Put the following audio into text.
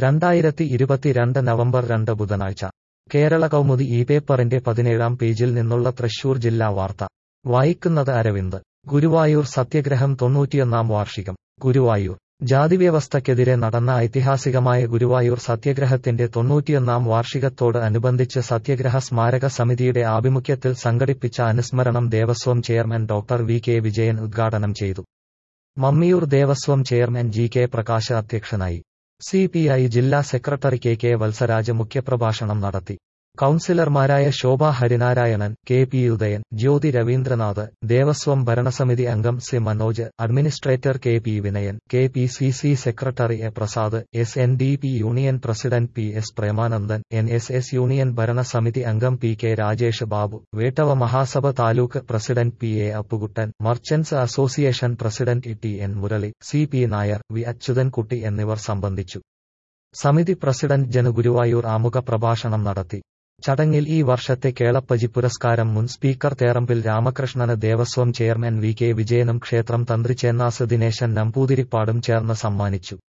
രണ്ടായിരത്തി ഇരുപത്തിരണ്ട് നവംബർ രണ്ട് ബുധനാഴ്ച കേരള കൗമുദി ഈ പേപ്പറിന്റെ പതിനേഴാം പേജിൽ നിന്നുള്ള തൃശൂർ ജില്ലാ വാർത്ത വായിക്കുന്നത് അരവിന്ദ് ഗുരുവായൂർ സത്യഗ്രഹം തൊണ്ണൂറ്റിയൊന്നാം വാർഷികം ഗുരുവായൂർ ജാതിവ്യവസ്ഥയ്ക്കെതിരെ നടന്ന ഐതിഹാസികമായ ഗുരുവായൂർ സത്യഗ്രഹത്തിന്റെ തൊണ്ണൂറ്റിയൊന്നാം വാർഷികത്തോട് അനുബന്ധിച്ച് സത്യഗ്രഹ സ്മാരക സമിതിയുടെ ആഭിമുഖ്യത്തിൽ സംഘടിപ്പിച്ച അനുസ്മരണം Devaswom chairman doctor V K Vijayan ഉദ്ഘാടനം ചെയ്തു Mammiyur Devaswom chairman G K Prakash അധ്യക്ഷനായി സി പി ഐ ജില്ലാ സെക്രട്ടറി കെ കെ വത്സരാജ് മുഖ്യപ്രഭാഷണം നടത്തി കൌൺസിലർമാരായ ശോഭ ഹരിനാരായണൻ കെ പി ഉദയൻ ജ്യോതി രവീന്ദ്രനാഥ് ദേവസ്വം ഭരണസമിതി അംഗം C Manoj administrator K P Vinayan K P C C secretary A Prasad S N D P union president P S Premanandan N S S union ഭരണസമിതി അംഗം P K Rajesh Babu വേട്ടവ Mahasabha taluk president P A Appukuttan merchants association president T N Murali C P Nair V Achuthankutty എന്നിവർ സംബന്ധിച്ചു സമിതി president ജനഗുരുവായൂർ ആമുഖ പ്രഭാഷണം നടത്തി ചടങ്ങിൽ ഈ വർഷത്തെ കേളപ്പജി പുരസ്കാരം മുൻ സ്പീക്കർ തേറമ്പിൽ രാമകൃഷ്ണന് ദേവസ്വം ചെയർമാൻ വി കെ വിജയനും ക്ഷേത്രം തന്ത്രി ചേന്നാസ് ദിനേശൻ നമ്പൂതിരിപ്പാടും ചേർന്ന് സമ്മാനിച്ചു